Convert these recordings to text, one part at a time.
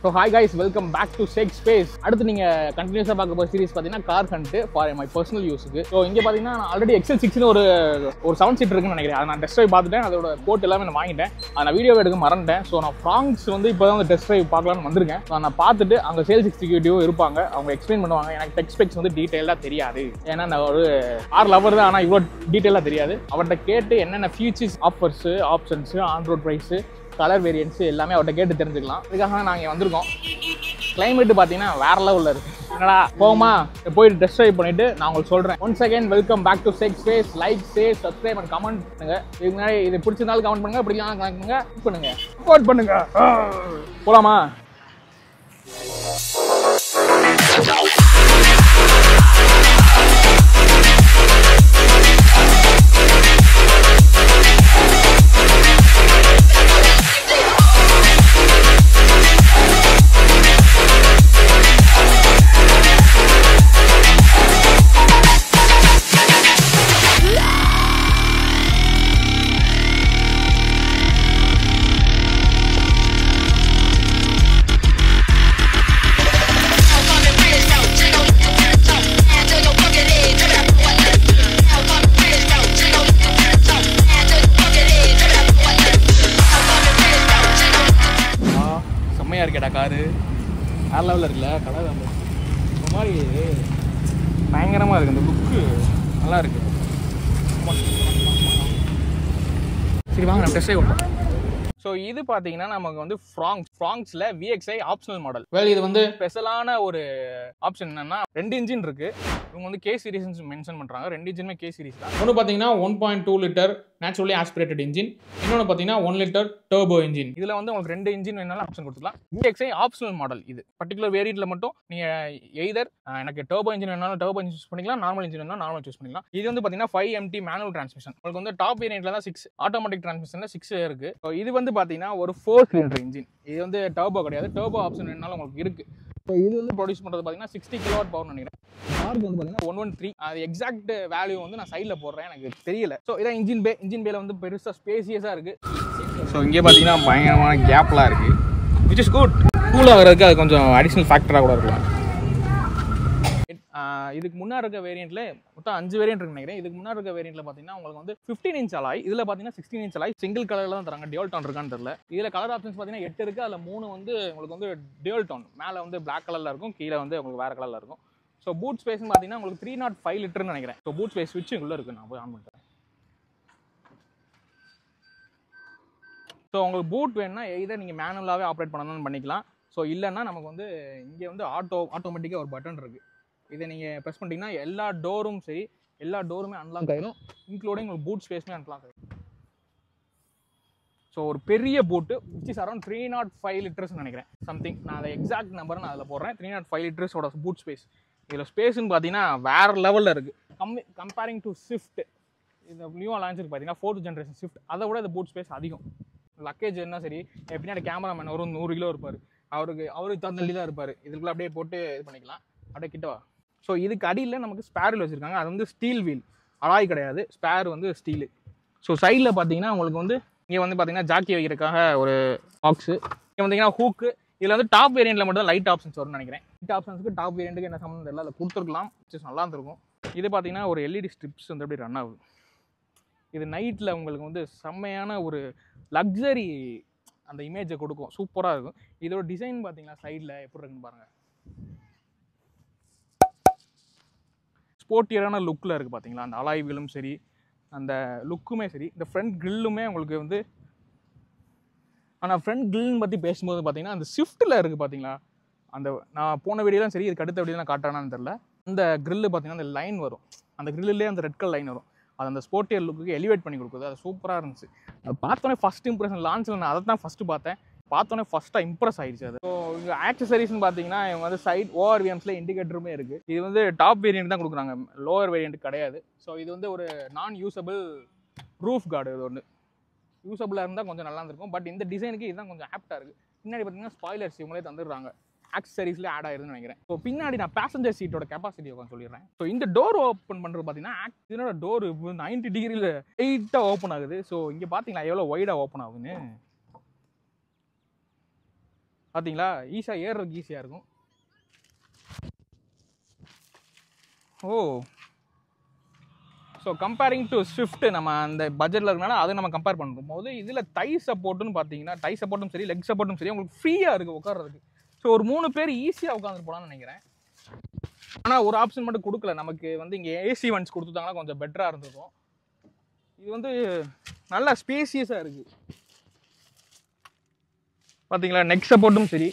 so hi guys welcome back to check space அடுத்து நீங்க கண்டினியூஸாக பார்க்க போகிற சீரிஸ் பார்த்தீங்கன்னா car hunt for my personal யூஸுக்கு ஸோ இங்கே பார்த்தீங்கன்னா நான் ஆல்ரெடி எக்ஸல் சிக்ஸ்னு ஒரு ஒரு செவன் சீட் இருக்குன்னு நினைக்கிறேன் அதை நான் டெஸ்ட் ட்ரைவ் பார்த்துட்டேன் அதோட கோட் எல்லாமே நான் வாங்கிட்டேன் அதை நான் வீடியோ எடுக்க மறந்துட்டேன் ஸோ நான் ஃப்ராங்ஸ் வந்து இப்போ தான் டெஸ்ட் ட்ரைவ் பார்க்கலாம்னு வந்திருக்கேன் ஸோ நான் பார்த்துட்டு அங்கே சேல்ஸ் எக்ஸிக்யூட்டிவ் இருப்பாங்க அவங்க எக்ஸ்பிளைன் பண்ணுவாங்க எனக்கு டெக் ஸ்பெக்ஸ் வந்து டீட்டெயிலாக தெரியாது ஏன்னா நான் ஒரு ஆர் லவர் தான் ஆனால் இவ்வளோ டீட்டெயிலாக தெரியாது அவர்கிட்ட கேட்டு என்னென்ன features offers options on road price colour variants எல்லாமே அவர்கிட்ட கேட்டு தெரிஞ்சுக்கலாம் இதுக்காக தான் நாங்கள் வந்திருக்கோம் கிளைமேட் பார்த்தீங்கன்னா வேற லெவலில் இருக்கு என்னடா போமா போயிட்டு டெஸ்ட் ட்ரைவ் பண்ணிட்டு நான் உங்களுக்கு சொல்றேன் one second welcome back to check space like share subscribe and comment பண்ணுங்க இதுக்கு முன்னாடி இது பிடிச்சிருந்தாலும் கமெண்ட் பண்ணுங்க பிடிக்கலாம் கமெண்ட் பண்ணுங்க Like பண்ணுங்க சப்போர்ட் பண்ணுங்க போலாமா ஆ செம்மையா இருக்கேடா காரு வேற லெவலில் இருக்குல்ல கலர் அந்த ஒரு மாதிரி பயங்கரமாக இருக்கு அந்த லுக்கு நல்லா இருக்கு சரி வாங்க நம்ம டெஸ்டே கொடுப்போம் ஸோ இது பார்த்தீங்கன்னா நமக்கு வந்து ஃப்ராங்ஸ் ஃப்ராங்ஸில் விஎக்ஸ்ஐ ஆப்ஷனல் மாடல் வெல் இது வந்து ஸ்பெஷலான ஒரு ஆப்ஷன் என்னன்னா ரெண்டு இன்ஜின் இருக்கு இவங்க வந்து கே சீரிஸ் மென்ஷன் பண்ணுறாங்க ரெண்டு இன்ஜினுமே கே சீரிஸ் தான் ஒன்று பார்த்தீங்கன்னா one point two litre naturally aspirated engine இன்னொன்று பார்த்தீங்கன்னா ஒன் லிட்டர் டர்போ இன்ஜின் இதில் வந்து உங்களுக்கு ரெண்டு இன்ஜின் வேணாலும் ஆப்ஷன் கொடுத்துக்கலாம் விஎக்ஸ்ஐ ஆப்ஷனல் மாடல் இது பர்டிகுலர் வேரியண்ட்ல மட்டும் நீங்கள் எய்தர் எனக்கு டர்போ இன்ஜின் வேணாலும் டர்போ இன்ஜின் சூஸ் பண்ணிக்கலாம் நார்மல் இன்ஜின் வேணாலும் நார்மல் சூஸ் பண்ணிக்கலாம் இது வந்து பார்த்தீங்கன்னா ஃபைவ் எம்டி மேனுவல் டிரான்ஸ்மிஷன் உங்களுக்கு வந்து டாப் வேரியண்ட்ல தான் சிக்ஸ் ஆட்டோமேட்டிக் டிரான்ஸ்மிஷன்ல சிக்ஸ் இருக்கு So இது வந்து பார்த்தீங்கன்னா ஒரு ஃபோர் சிலிண்டர் இன்ஜின் இது வந்து டர்போ கிடையாது டர்போ ஆப்ஷன் வேணாலும் உங்களுக்கு இருக்கு ஸோ இது வந்து ப்ரொடியூஸ் பண்ணுறது பார்த்தீங்கன்னா சிக்ஸ்டி கிலோவாட் பவர் நினைக்கிறேன் காருக்கு வந்து பார்த்தீங்கன்னா ஒன் ஒன் த்ரீ அது எக்ஸாக்ட் வேல்யூ வந்து நான் சைடில் போடுறேன் எனக்கு தெரியல ஸோ இதான் இன்ஜின் பே இன்ஜின் பேல வந்து பெருசாக ஸ்பேசியஸாக இருக்கு ஸோ இங்கே பார்த்தீங்கன்னா பயங்கரமான கேப்லாம் இருக்கு விச் இஸ் குட் கூல் ஆகிறதுக்கு அது கொஞ்சம் அடிஷ்னல் ஃபேக்டராக கூட இருக்கலாம் ஆஹ் இதுக்கு முன்னாடி இருக்க வேரியண்ட்ல மொத்தம் அஞ்சு வேரியன்ட் இருக்கு நினைக்கிறேன் இதுக்கு முன்னாடி இருக்க வேரியண்ட்ல பார்த்தீங்கன்னா உங்களுக்கு வந்து ஃபிஃப்டீன் இன்ச் அலாய் இதில் பார்த்தீங்கன்னா சிக்ஸ்டீன் இன்ச் அலாய் சிங்கிள் கலரில் தான் தராங்க டியோல் டோன் இருக்கான்னு தெரியல இதில் கலர் ஆப்ஷன்ஸ் பார்த்தீங்கன்னா எட்டு இருக்கு அதில் மூணு வந்து உங்களுக்கு வந்து டியோல் டோன் மேலே வந்து பிளாக் கலரில் இருக்கும் கீழே வந்து உங்களுக்கு வேறு கலரில் இருக்கும் ஸோ பூட் ஸ்பேஸ்னு பார்த்தீங்கன்னா உங்களுக்கு த்ரீ நாட் ஃபைவ் லிட்டர்னு நினைக்கிறேன் ஸோ பூட் ஸ்பேஸ் ஸ்விட்ச் உள்ள இருக்கு நான் போய் ஆன் பண்ணிட்டேன் ஸோ உங்களுக்கு பூட் வேணும்னா எதை நீங்கள் மேனுவலாகவே ஆப்ரேட் பண்ணணும்னு பண்ணிக்கலாம் ஸோ இல்லைன்னா நமக்கு வந்து இங்கே வந்து ஆட்டோ ஆட்டோமேட்டிக்காக ஒரு பட்டன் இருக்குது இதை நீங்கள் ப்ரெஸ் பண்ணிட்டீங்கன்னா எல்லா டோரும் சரி எல்லா டோருமே அன்லாக் ஆயிரும் இன்க்ளூடிங் உங்களுக்கு பூட் ஸ்பேஸ்மே அன்லாக் ஆயிரும் ஸோ ஒரு பெரிய boot which is around three naught five litres நினைக்கிறேன் சம்திங் நான் அதை எக்ஸாக்ட் நம்பர் நான் அதில் போடுறேன் த்ரீ நாட் ஃபைவ் லிட்டர்ஸோட பூட் ஸ்பேஸ் இதில் ஸ்பேஸ்னு பார்த்தீங்கன்னா வேறு லெவலில் இருக்குது கம்மி கம்பேரிங் டு ஸ்விஃப்ட் இந்த நியூ லான்ச் இருக்கு பார்த்தீங்கன்னா ஃபோர்த் ஜென்ரேஷன் ஸ்விஃப்ட் அதை விட இந்த பூட் ஸ்பேஸ் அதிகம் லக்கேஜ் என்ன சரி என் பின்னாடி கேமராமேன் ஒரு நூறு கிலோ இருப்பார் அவருக்கு அவருக்கு தந்தள்ளி தான் இருப்பார் இதுக்குள்ள அப்படியே போட்டு இது பண்ணிக்கலாம் அப்படியே கிட்ட வா ஸோ இதுக்கு அடியில் நமக்கு ஸ்பேர் வீல் வச்சுருக்காங்க அது வந்து ஸ்டீல் வீல் அலாய் கிடையாது ஸ்பேர் வந்து ஸ்டீலு ஸோ சைடில் பார்த்தீங்கன்னா உங்களுக்கு வந்து இங்கே வந்து பார்த்தீங்கன்னா ஜாக்கி வைக்கிறதுக்காக ஒரு பாக்ஸு இங்கே வந்தீங்கன்னா ஹூக்கு இதில் வந்து டாப் வேரியண்ட்டில் மட்டும் லைட் ஆப்ஷன்ஸ் வரும்னு நினைக்கிறேன் லைட் ஆப்ஷன்ஸுக்கு டாப் வேரியண்ட்டுக்கு என்ன சம்மந்தம் தெரியல அதை கொடுத்துருக்கலாம் just நல்லா இருந்திருக்கும் இது பார்த்தீங்கன்னா ஒரு எல்இடி ஸ்ட்ரிப்ஸ் வந்து அப்படியே ரன் ஆகுது இது நைட்டில் உங்களுக்கு வந்து செம்மையான ஒரு லக்ஸரி அந்த இமேஜை கொடுக்கும் சூப்பராக இருக்கும் இதோட டிசைன் பார்த்தீங்கன்னா சைடில் எப்படி இருக்குன்னு பாருங்கள் ஸ்போர்ட்டியரான லுக்கில் இருக்குது பார்த்தீங்களா அந்த அலாய் வீலும் சரி அந்த லுக்குமே சரி இந்த ஃப்ரண்ட் கிரில்லுமே உங்களுக்கு வந்து ஆனால் ஃப்ரண்ட் கிரில்னு பற்றி பேசும்போது பார்த்தீங்கன்னா அந்த ஸ்விஃப்ட்டில் இருக்குது பார்த்தீங்களா அந்த நான் போன வீடியோலாம் சரி இதுக்கு அடுத்த வீடியோ நான் காட்டுறானான்னு தெரில அந்த கிரில்லு பார்த்தீங்கன்னா அந்த லைன் வரும் அந்த கிரில்லே அந்த ரெட் கலர் லைன் வரும் அது அந்த ஸ்போர்ட்டியர் லுக்கு எலிவேட் பண்ணி கொடுக்குது அது சூப்பராக இருந்துச்சு அது பார்த்தோன்னே ஃபஸ்ட் இம்ப்ரெஷன் லான்ச்சில் நான் அதை தான் ஃபஸ்ட்டு பார்த்தேன் பார்த்தோன்னே ஃபஸ்ட்டாக இம்ப்ரெஸ் ஆயிடுச்சு அது ஸோ இங்கே ஆக்சசரிஸ்னு பார்த்தீங்கன்னா இவங்க வந்து சைட் ஓஆர் விஎம்ஸில் இண்டிகேட்டருமே இருக்குது இது வந்து டாப் வேரியன்ட் தான் கொடுக்குறாங்க லோவர் வேரியன்ட் கிடையாது ஸோ இது வந்து ஒரு நான் யூசபிள் ரூஃப் கார்டு இது ஒன்று யூசபிளாக இருந்தால் கொஞ்சம் நல்லா இருந்திருக்கும் பட் இந்த டிசைனுக்கு இதுதான் கொஞ்சம் ஆப்டாக இருக்குது பின்னாடி பார்த்தீங்கன்னா ஸ்பாய்லர்ஸ் இவங்களே தந்துடுறாங்க ஆக்சசரிஸ்ல ஆட் ஆயிருதுன்னு நினைக்கிறேன் ஸோ பின்னாடி நான் பேசஞ்சர் சீட்டோட கெப்பாசிட்டி உட்காந்து சொல்லிடுறேன் ஸோ இந்த டோர் ஓப்பன் பண்ணுறது பார்த்தீங்கன்னா act- இதனோட டோர் நைன்டி டிகிரியில் எயிட்டாக ஓப்பன் ஆகுது ஸோ இங்கே பார்த்தீங்களா எவ்வளோ ஒய்டாக ஓப்பன் ஆகுதுன்னு பார்த்தீங்களா ஈஸியாக ஏறுறதுக்கு ஈஸியாக இருக்கும் oh so comparing to Swift நம்ம அந்த பட்ஜெட்டில் இருக்கனால அதை நம்ம கம்பேர் பண்ணும்போது இதில் தை சப்போர்ட்டுன்னு பார்த்தீங்கன்னா தை சப்போர்ட்டும் சரி லெக் சப்போர்ட்டும் சரி உங்களுக்கு ஃப்ரீயாக இருக்குது உட்கார்றதுக்கு ஸோ ஒரு மூணு பேர் ஈஸியாக உட்காந்துட்டு போகலான்னு நினைக்கிறேன் ஆனால் ஒரு ஆப்ஷன் மட்டும் கொடுக்கல நமக்கு வந்து இங்கே ஏசி வன்ஸ் கொடுத்துட்டாங்கன்னா கொஞ்சம் பெட்டராக இருந்திருக்கும் இது வந்து நல்லா ஸ்பேசியஸாக இருக்குது பார்த்தீங்களா நெக் சப்போர்ட்டும் சரி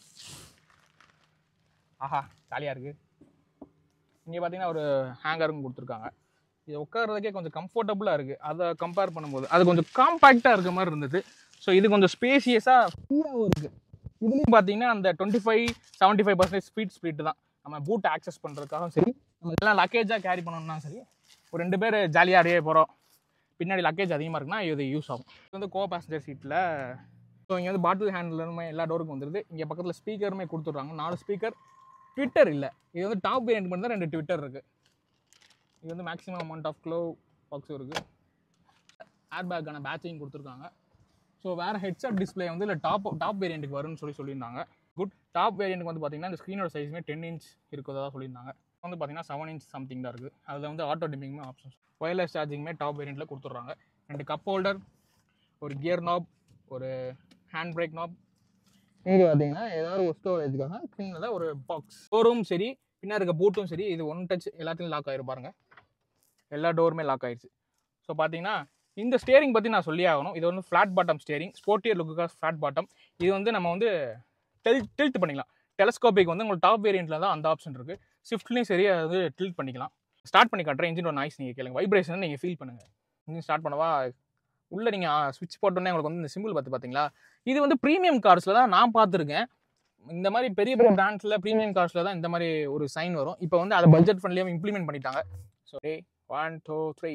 ஆஹா ஜாலியாக இருக்குது இங்கே பார்த்தீங்கன்னா ஒரு ஹேங்கரும் கொடுத்துருக்காங்க இது உட்கார்றதுக்கே கொஞ்சம் கம்ஃபர்டபுளாக இருக்குது அதை கம்பேர் பண்ணும்போது அது கொஞ்சம் காம்பேக்டாக இருக்க மாதிரி இருந்தது ஸோ இது கொஞ்சம் ஸ்பேசியஸாக ஃப்ரீயாகவும் இருக்குது இதுலேயும் பார்த்தீங்கன்னா அந்த twenty five seventy five percentage speed speed தான் நம்ம பூட் ஆக்சஸ் பண்ணுறதுக்காகவும் சரி நம்ம எல்லாம் லக்கேஜாக கேரி பண்ணணும்னா சரி ஒரு ரெண்டு பேர் ஜாலியாக அப்படியே போகிறோம் பின்னாடி லக்கேஜ் அதிகமாக இருக்குன்னா இது யூஸ் ஆகும் இது வந்து கோ பேசஞ்சர் சீட்டில் ஸோ இங்கே வந்து பாட்டில் ஹேண்டிலுமே எல்லா டோருக்கும் வந்துருது இங்கே பக்கத்தில் ஸ்பீக்கருமே கொடுத்துட்றாங்க நாலு ஸ்பீக்கர் ட்விட்டர் இல்லை இது வந்து டாப் வேரியன்ட் மட்டும் தான் ரெண்டு ட்விட்டர் இருக்குது இது வந்து மேக்ஸிமம் அமௌண்ட் ஆஃப் க்ளோ பாக்ஸும் இருக்குது ஏர் பேக்கான பேட்சிங் கொடுத்துருக்காங்க ஸோ வேறு ஹெட்செட் டிஸ்பிளே வந்து இல்லை டாப் டாப் வேரியண்ட்டுக்கு வரும்னு சொல்லி சொல்லியிருந்தாங்க குட் டாப் வேரியண்ட்டுக்கு வந்து பார்த்தீங்கன்னா இந்த ஸ்க்ரீனோட சைஸுமே டென் இன்ச் இருக்கிறதா சொல்லியிருந்தாங்க வந்து பார்த்தீங்கன்னா செவன் இன்ச் சம்திங் தான் இருக்குது அதில் வந்து ஆட்டோ டிமிங்குமே ஆப்ஷன்ஸ் ஒயர்லெஸ் சார்ஜிங்குமே டாப் வேரியண்ட்டில் கொடுத்துட்றாங்க ரெண்டு கப் ஹோல்டர் ஒரு கியர் நாப் ஒரு ஹேண்ட் பிரேக் நாப் இது பார்த்தீங்கன்னா ஏதாவது ஒரு ஸ்டோரேஜுக்காக சின்னதாக ஒரு பாக்ஸ் டோரும் சரி பின்னாடி இருக்க பூட்டும் சரி இது ஒன் டச் எல்லாத்தையும் லாக் ஆயிரும் பாருங்க எல்லா டோருமே லாக் ஆயிடுச்சு ஸோ பார்த்தீங்கன்னா இந்த ஸ்டேரிங் பற்றி நான் சொல்லி ஆகணும் இது வந்து ஃப்ளாட் பாட்டம் ஸ்டேரிங் ஸ்போர்ட்டியர் லுக்குக்காக ஃப்ளாட் பாட்டம் இது வந்து நம்ம வந்து டெல் டில்ட் பண்ணிக்கலாம் டெலஸ்கோபிக் வந்து உங்களுக்கு டாப் வேரியண்ட்டில் தான் அந்த ஆப்ஷன் இருக்குது ஸ்விஃப்ட்லேயும் சரி அது வந்து டில்ட் பண்ணிக்கலாம் ஸ்டார்ட் பண்ணி காட்டுறேன் இன்ஜின் ஒரு நாய்ஸ் நீங்கள் கேளுங்க வைப்ரேஷன் நீங்கள் ஃபீல் பண்ணுங்கள் இன்ஜின் ஸ்டார்ட் பண்ணவா உள்ளே நீங்கள் ஸ்விட்ச் போட்டோன்னே உங்களுக்கு வந்து இந்த சிம்பிள் பார்த்து பார்த்தீங்களா இது வந்து ப்ரீமியம் கார்ஸில் தான் நான் பார்த்துருக்கேன் இந்த மாதிரி பெரிய பெரிய பிராண்ட்ஸில் ப்ரீமியம் கார்ஸில் தான் இந்த மாதிரி ஒரு சைன் வரும் இப்போ வந்து அதை பட்ஜெட் ஃப்ரெண்ட்லியாக இம்ப்ளிமெண்ட் பண்ணிட்டாங்க so day one two three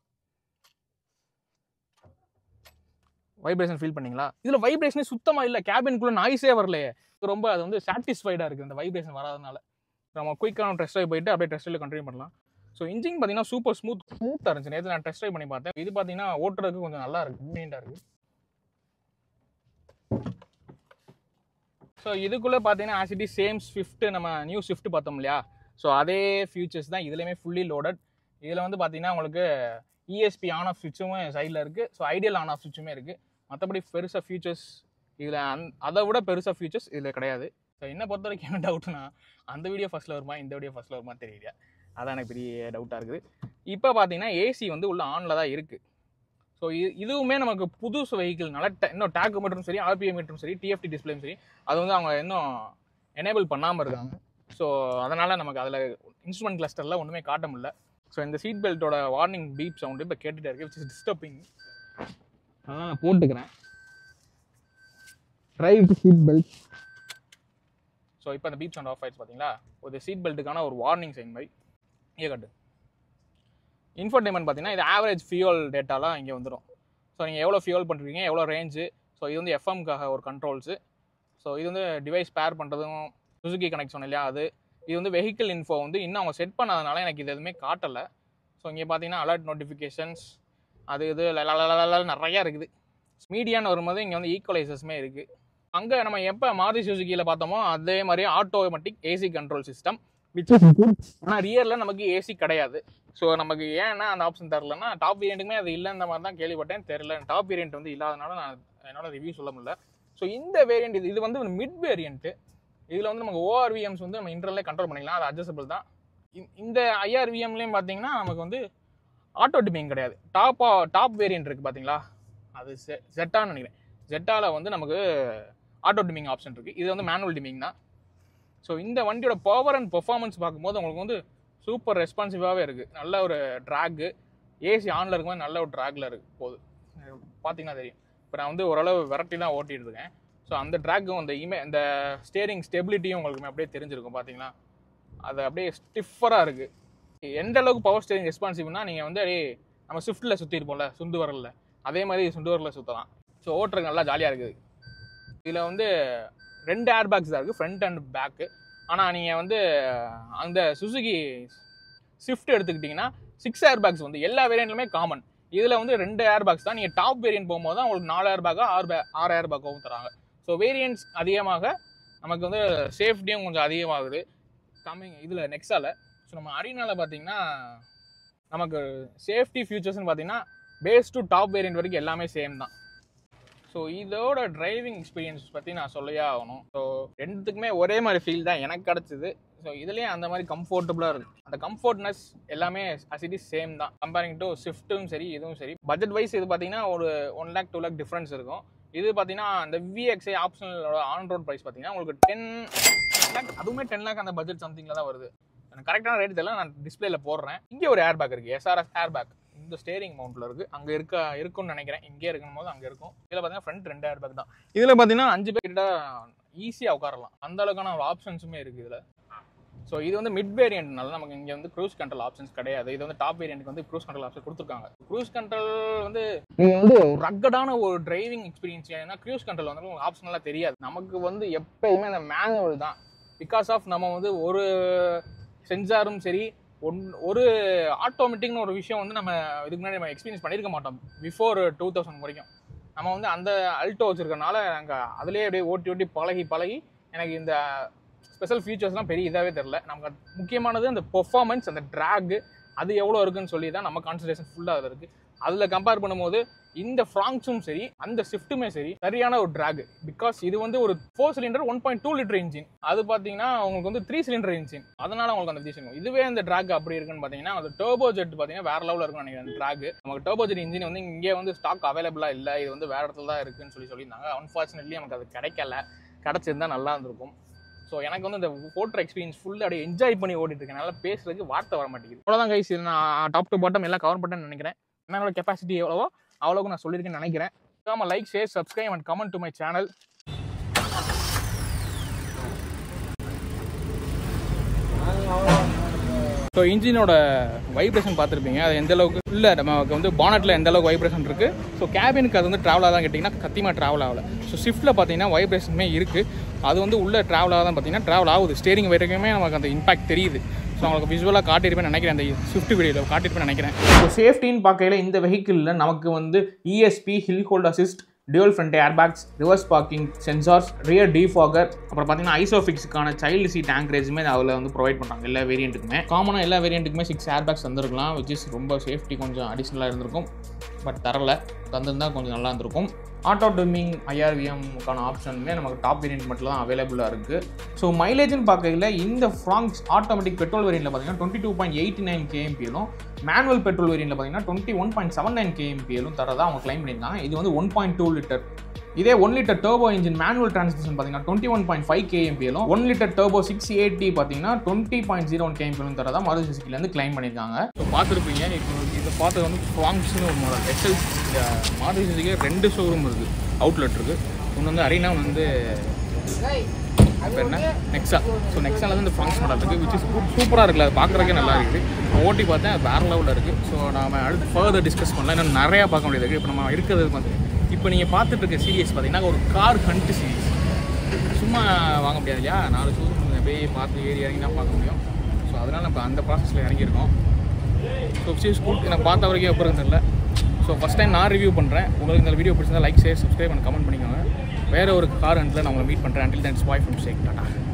vibration feel பண்ணீங்களா இதில் வைப்ரேஷனே சுத்தமாக இல்லை கேபின்குள்ளே நாய்ஸே வரலையே இது ரொம்ப அது வந்து சாட்டிஸ்ஃபைடாக இருக்குது இந்த வைப்ரேஷன் வராதனால நம்ம குயிக்கான டெஸ்ட் ட்ரைவ் போயிட்டு அப்படியே டெஸ்ட் ட்ரைவில் கண்டினியூ பண்ணலாம் ஸோ இன்ஜின் பார்த்தீங்கன்னா சூப்பர் ஸ்மூத் ஸ்மூத்தாக இருந்துச்சு நேற்று நான் டெஸ்ட் ட்ரைவ் பண்ணி பார்த்தேன் இது பார்த்தீங்கன்னா ஓட்டுறதுக்கு கொஞ்சம் நல்லா இருக்குது கன்வீனியாக இருக்குது ஸோ இதுக்குள்ளே பார்த்தீங்கன்னா ஆசிட்டி சேம் ஸ்விஃப்ட் நம்ம நியூ ஸ்விஃப்ட் பார்த்தோம் இல்லையா ஸோ அதே ஃபியூச்சர்ஸ் தான் இதுலேயுமே ஃபுல்லி லோடட் இதில் வந்து பார்த்தீங்கன்னா உங்களுக்கு இஎஸ்பி ஆன் ஆஃப் சுவிட்சும் சைடில் இருக்குது ஸோ ஐடியல் ஆன் ஆஃப் சுவிட்சுமே இருக்குது மற்றபடி பெருசாக ஃபியூச்சர்ஸ் இதில் அந் அதை விட பெருசாக ஃபியூச்சர்ஸ் இதில் கிடையாது ஸோ என்ன பொறுத்த வரைக்கும் என்ன டவுட்னா அந்த வீடியோ ஃபஸ்ட்டில் வருமா இந்த வீடியோ ஃபஸ்ட்டில் வருமா தெரியல அதான் எனக்கு பெரிய டவுட்டாக இருக்குது இப்போ பார்த்தீங்கன்னா ஏசி வந்து உள்ள ஆனில் தான் இருக்குது ஸோ இது இதுவுமே நமக்கு புதுசு வெஹிக்கிள்னால ட- இன்னும் டேக் மீட்டரும் சரி ஆர்பிஎம் மீட்டரும் சரி டிஎஃப்டி டிஸ்பிளேயும் சரி அது வந்து அவங்க இன்னும் எனேபிள் பண்ணாமல் இருக்காங்க ஸோ அதனால் நமக்கு அதில் இன்ஸ்ட்ருமெண்ட் கிளஸ்டரில் ஒன்றுமே காட்ட முடியல ஸோ இந்த சீட் பெல்ட்டோட வார்னிங் பீப் சவுண்டு இப்போ கேட்டுகிட்டே இருக்கு விச் இஸ் டிஸ்டர்பிங் அதனால் நான் போட்டுக்கிறேன் ட்ரைவ் சீட் பெல்ட் ஸோ இப்போ அந்த பீப் சவுண்ட் ஆஃப் ஆயிடுச்சு பார்த்தீங்களா ஒரு சீட் பெல்ட்டுக்கான ஒரு வார்னிங் சைன் மாதிரி இங்கே கட்டு இன்ஃபர்டைன்மெண்ட் பார்த்தீங்கன்னா இது ஆவரேஜ் ஃபியூல் டேட்டாலாம் இங்கே வந்துடும் ஸோ நீங்கள் எவ்வளோ ஃபியூல் பண்ணுறீங்க எவ்வளோ ரேஞ்சு ஸோ இது வந்து எஃப்எம்காக ஒரு கண்ட்ரோல்ஸு ஸோ இது வந்து டிவைஸ் பேர் பண்ணுறதும் சுசுகி கனெக்ட் சொன்னேன் இல்லையா அது இது வந்து வெஹிக்கிள் இன்ஃபோ வந்து இன்னும் அவங்க செட் பண்ணாதனால எனக்கு இது எதுவுமே காட்டலை ஸோ இங்கே பார்த்தீங்கன்னா அலர்ட் நோட்டிஃபிகேஷன்ஸ் அது இது லலலலலல நிறையா இருக்குது மீடியான்னு வரும்போது இங்கே வந்து ஈக்குவலைசர்ஸுமே இருக்குது அங்கே நம்ம எப்போ மாருதி சுசுகியில் பார்த்தோமோ அதே மாதிரி automatic AC control system which is good ஆனால் ரியரில் நமக்கு ஏசி கிடையாது ஸோ நமக்கு ஏன்னா அந்த ஆப்ஷன் தரலன்னா டாப் வேரியண்ட்டுமே அது இல்லைன்ற மாதிரி தான் கேள்விப்பட்டேன் தெரில டாப் வேரியண்ட் வந்து இல்லாதனால நான் என்னோட ரிவ்யூ சொல்ல முடியல ஸோ இந்த வேரியண்ட் இது இது வந்து மிட் வேரியண்ட்டு இதில் வந்து நமக்கு ஓஆர்விஎம்ஸ் வந்து நம்ம இன்டர்னலே கண்ட்ரோல் பண்ணிக்கலாம் அது அட்ஜஸ்டபிள் தான் இந்த- இந்த ஐஆர்விஎம்லேயும் பார்த்தீங்கன்னா நமக்கு வந்து ஆட்டோ டிமிங் கிடையாது டாப் டாப் வேரியண்ட் இருக்குது பார்த்தீங்களா அது செ ஜெட்டான்னு நினைக்கிறேன் ஜெட்டாவில் வந்து நமக்கு ஆட்டோ டிமிங் ஆப்ஷன் இருக்குது இது வந்து மேனுவல் டிமிங் தான் ஸோ இந்த வண்டியோட பவர் அண்ட் பெர்ஃபார்மன்ஸ் பார்க்கும்போது உங்களுக்கு வந்து சூப்பர் ரெஸ்பான்சிவாகவே இருக்குது நல்ல ஒரு ட்ராக்கு ஏசி ஆனில் இருக்கும்போது நல்ல ஒரு ட்ராக்ல இருக்கு போகுது பார்த்தீங்கன்னா தெரியும் இப்போ நான் வந்து ஓரளவு விரட்டி தான் ஓட்டிட்டு இருக்கேன் ஸோ அந்த ட்ராக்கும் அந்த இமே இந்த ஸ்டேரிங் ஸ்டெபிலிட்டியும் உங்களுக்கு அப்படியே தெரிஞ்சிருக்கும் பார்த்தீங்களா அது அப்படியே ஸ்டிஃபராக இருக்குது எந்த அளவுக்கு பவர் ஸ்டேரிங் ரெஸ்பான்சிவ்னா நீங்கள் வந்து அப்படியே நம்ம ஸ்விஃப்ட்டில் சுற்றிருப்போம்ல சுண்டு வரலில் அதே மாதிரி சுண்டு வரலில் சுற்றலாம் ஸோ ஓட்டுறதுக்கு நல்லா ஜாலியாக இருக்குது இதில் வந்து ரெண்டு ஏர் பேக்ஸ் தான் இருக்குது ஃப்ரண்ட் அண்ட் பேக்கு ஆனால் நீங்கள் வந்து அந்த சுசுகி ஸ்விஃப்ட் எடுத்துக்கிட்டிங்கன்னா சிக்ஸ் ஏர் பேக்ஸ் வந்து எல்லா வேரியண்ட்லுமே காமன் இதில் வந்து ரெண்டு ஏர் பேக்ஸ் தான் நீங்கள் டாப் வேரியன்ட் போகும்போது தான் உங்களுக்கு நாலு ஏர் பேக்கா ஆறு பே ஆறு ஏர் பேக்காகவும் தராங்க ஸோ வேரியன்ட்ஸ் அதிகமாக நமக்கு வந்து சேஃப்டியும் கொஞ்சம் அதிகமாகுது கம்மிங் இதில் நெக்ஸால ஸோ நம்ம அரினால பார்த்தீங்கன்னா நமக்கு சேஃப்டி ஃபியூச்சர்ஸ்னு பார்த்தீங்கன்னா பேஸ் டு டாப் வேரியன்ட் வரைக்கும் எல்லாமே சேம் தான் ஸோ இதோட டிரைவிங் எக்ஸ்பீரியன்ஸ் பற்றி நான் சொல்லையே ஆகணும் ஸோ ரெண்டுத்துக்குமே ஒரே மாதிரி ஃபீல் தான் எனக்கு கிடச்சிது ஸோ இதுலேயும் அந்த மாதிரி கம்ஃபர்டபுளாக இருக்குது அந்த கம்ஃபர்ட்னஸ் எல்லாமே அசிட்டி சேம் தான் கம்பேரிங் டு ஸ்விஃப்ட்டும் சரி இதுவும் சரி பட்ஜெட் வைஸ் இது பார்த்தீங்கன்னா ஒரு one lakh two lakh difference இருக்கும் இது பார்த்தீங்கன்னா அந்த விஎக்ஸ்ஐ ஆப்ஷனலோட ஆன் ரோட் ப்ரைஸ் பார்த்தீங்கன்னா உங்களுக்கு டென் லேக் அதுவுமே டென் லேக் அந்த பட்ஜெட் சம்திங்கில் தான் வருது எனக்கு கரெக்டான ரேட் தெரியல நான் டிஸ்பிளேல போடுறேன் இங்கே ஒரு ஏர் பேக் இருக்குது எஸ்ஆர்எஸ் ஏர் பேக் இந்த ஸ்டேரிங் மவுண்ட்ல இருக்கு அங்க இருக்க இருக்கும்னு நினைக்கிறேன் இங்கே இருக்கும் போது அங்க இருக்கும் இதுல பாத்தீங்கன்னா ஃப்ரண்ட் ரெண்டு ஏர் பேக் தான் இதுல பாத்தீங்கன்னா அஞ்சு பேர் கிட்ட ஈஸியா உட்காரலாம் அந்த அளவுக்கான ஒரு ஆப்ஷன்ஸுமே இருக்கு இதுல ஸோ இது வந்து மிட் வேரியன்ட்னால நமக்கு இங்கே வந்து க்ரூஸ் கண்ட்ரோல் ஆப்ஷன்ஸ் கிடையாது இது வந்து டாப் வேரியன்ட்க்கு வந்து க்ரூஸ் கண்ட்ரோல் ஆப்ஷன் கொடுத்துருக்காங்க க்ரூஸ் கண்ட்ரோல் வந்து நீங்கள் வந்து ரக்கடான ஒரு டிரைவிங் எக்ஸ்பீரியன்ஸ் ஏன்னா க்ரூஸ் கண்ட்ரோல் வந்து உங்களுக்கு ஆப்ஷனலாக தெரியாது நமக்கு வந்து எப்பயுமே அந்த மேனுவல் தான் பிகாஸ் ஆஃப் நம்ம வந்து ஒரு சென்சாரும் சரி ஒன் ஒரு ஆட்டோமேட்டிக்னு ஒரு விஷயம் வந்து நம்ம இதுக்கு முன்னாடி நம்ம எக்ஸ்பீரியன்ஸ் பண்ணியிருக்க மாட்டோம் பிஃபோர் டூ தௌசண்ட் வரைக்கும் நம்ம வந்து அந்த அல்டோ வச்சிருக்கனால நாங்கள் அதிலே அப்படியே ஓட்டி ஓட்டி பழகி பழகி எனக்கு இந்த ஸ்பெஷல் ஃபீச்சர்ஸ்லாம் பெரிய இதாகவே தெரில நமக்கு முக்கியமானது அந்த பெர்ஃபார்மன்ஸ் அந்த ட்ராக் அது எவ்வளோ இருக்குன்னு சொல்லி தான் நம்ம கான்சன்ட்ரேஷன் ஃபுல்லாக அதில் இருக்குது அதில் கம்பேர் பண்ணும்போது இந்த ஃப்ராங்ஸும் சரி அந்த ஷிஃப்ட்டுமே சரி சரியான ஒரு ட்ராக் பிகாஸ் இது வந்து ஒரு four cylinder one point two litre engine அது பார்த்தீங்கன்னா உங்களுக்கு வந்து த்ரீ சிலிண்டர் இன்ஜின் அதனால உங்களுக்கு அந்த வித்தியாசம் இதுவே அந்த ட்ராக் அப்படி இருக்குன்னு பார்த்தீங்கன்னா அந்த டர்போ ஜெட் பார்த்தீங்கன்னா வேற லெவலில் இருக்கும்னு நினைக்கிறேன் ட்ராக் நமக்கு டர்போ ஜெட் இன்ஜின் வந்து இங்கே வந்து ஸ்டாக் அவைலபிளாக இல்லை இது வந்து வேற இடத்துல தான் இருக்குன்னு சொல்லி சொல்லியிருந்தாங்க அன்ஃபார்ச்சுனேட்லி நமக்கு அது கிடைக்கல கிடச்சிருந்தா நல்லா இருந்திருக்கும் ஸோ எனக்கு வந்து இந்த ஓட்டுற எக்ஸ்பீரியன்ஸ் ஃபுல்லாக அப்படியே என்ஜாய் பண்ணி ஓட்டிட்டு இருக்கேன் நல்லா பேசுறதுக்கு வார்த்தை வர மாட்டேங்குது அவ்வளோதான் கைஸ் இது நான் டாப் டு பாட்டம் எல்லாம் கவர் பண்ணிட்டேன்னு நினைக்கிறேன் என்னோட கெப்பாசிட்டி எவ்வளவோ அவ்வளோக்கு நான் சொல்லியிருக்கேன்னு நினைக்கிறேன் ஆமாம் like share subscribe and comment to my channel so இன்ஜினோட வைப்ரேஷன் பார்த்துருப்பீங்க அது எந்த அளவுக்கு இல்லை நமக்கு வந்து பானட்டில் எந்த அளவுக்கு வைப்ரேஷன் இருக்குது ஸோ கேபினுக்கு அது வந்து ட்ராவல் ஆகாதான் கேட்டிங்கன்னா சத்தியமாக ட்ராவல் ஆகலை ஸோ ஷிஃப்ட்டில் பார்த்தீங்கன்னா வைப்ரேஷனுமே இருக்குது அது வந்து உள்ள ட்ராவல் ஆகாதான் பார்த்தீங்கன்னா ட்ராவல் ஆகுது ஸ்டேரிங் வரைக்குமே நமக்கு அந்த இம்பாக்ட் தெரியுது ஸோ அவங்களுக்கு விசுவலாக காட்டியிருப்பேன் நினைக்கிறேன் அந்த ஸ்விஃப்ட் வீடியோவில் காட்டியிருப்பேன் நினைக்கிறேன் ஸோ சேஃப்டின்னு பார்க்கையில் இந்த வெஹிக்கிளில் நமக்கு வந்து ESP hill hold assist dual front airbags reverse parking sensors rear defogger அப்புறம் பார்த்தீங்கன்னா ஐசோஃபிக்ஸுக்கான சைல்டு சீட் ஆங்கரேஜுமே அதில் வந்து ப்ரொவைட் பண்ணுறாங்க எல்லா வேரியண்ட்டுக்குமே காமனாக எல்லா வேரியண்ட்டுக்குமே சிக்ஸ் ஏர்பேக்ஸ் தந்திருக்கலாம் விச் இஸ் ரொம்ப சேஃப்டி கொஞ்சம் அடிஷ்னலாக இருந்திருக்கும் பட் தரல தந்திருந்தா கொஞ்சம் நல்லா இருந்திருக்கும் ஆட்டோ டிமிங் ஐஆர்விஎம்க்கான ஆப்ஷனுமே நமக்கு டாப் வேரியன்ட் மட்டும் தான் அவைலபிளாக இருக்குது ஸோ மைலேஜ்னு பார்க்கல இந்த ஃப்ராங்ஸ் ஆட்டோமேட்டிக் பெட்ரோல் வேரியண்ட்டில் பார்த்தீங்கன்னா twenty two point eighty nine கேஎம்பியிலும் மேனுவல் பெட்ரோல் வேரியண்ட்டில் பார்த்தீங்கன்னா twenty one point seven nine கேஎம்பியிலும் தரதா அவங்க கிளைம் பண்ணியிருக்காங்க இது வந்து ஒன் பாயிண்ட் டூ லிட்டர் இதே one litre turbo engine manual transmission பார்த்தீங்கன்னா டுவெண்ட்டி ஒன் பாயிண்ட் ஃபைவ் கேஎம்பியிலும் one litre turbo six eighty பார்த்தீங்கன்னா டுவெண்ட்டி பாயிண்ட் ஜீரோ ஒன் கேஎம்பியிலும் தரதா மாருதி சுசுக்கிலேருந்து கிளைம் பண்ணியிருக்காங்க ஸோ பார்த்துருப்பீங்க இப்போ இதை பார்த்தது வந்து ஃப்ராங்ஸ்னு ஒரு மாடல் எஸ்எல் மாருதி சுசுக்கி ரெண்டு ஷோரூம் இருக்குது அவுட்லெட் இருக்குது ஒன்று வந்து அரீனா ஒன்று வந்து அது பேர் என்ன நெக்ஸா ஸோ நெக்ஸால வந்து இந்த ஃப்ராங்ஸ் மாடல் இருக்குது விச் இஸ் சூப்பராக இருக்குல்ல அது பார்க்குறதுக்கே நல்லா இருக்குது ஓட்டி பார்த்தேன் அது வேறு லெவலில் இருக்குது ஸோ நாம அடுத்து ஃபர்தர் டிஸ்கஸ் பண்ணலாம் இன்னும் நிறையா பார்க்க முடியாது இருக்குது இப்போ நம்ம இருக்கிறது வந்து இப்போ நீங்கள் பார்த்துட்டு இருக்க சீரியஸ் பார்த்தீங்கன்னா ஒரு கார் ஹண்ட் சீரிஸ் சும்மா வாங்க முடியாது இல்லையா நாலு ஷோரூம் அப்படியே பார்த்து ஏறி இறங்கி தான் பார்க்க முடியும் ஸோ அதனால் நம்ம அந்த ப்ராசஸில் இறங்கியிருக்கோம் ஸோ சீஸ் ஸ்கூட் எனக்கு பார்த்த வரைக்கும் எப்போ தெரியல ஸோ ஃபஸ்ட் டைம் நான் ரிவ்யூ பண்ணுறேன் உங்களுக்கு இந்த வீடியோ பிடிச்சிருந்தா லைக் ஷேர் சப்ஸ்கிரைப் பண்ணி கமெண்ட் பண்ணிக்கோங்க வேறு ஒரு கார் ஹண்டில் நான் உங்களை மீட் பண்ணுறேன் until then bye from Sheikh tata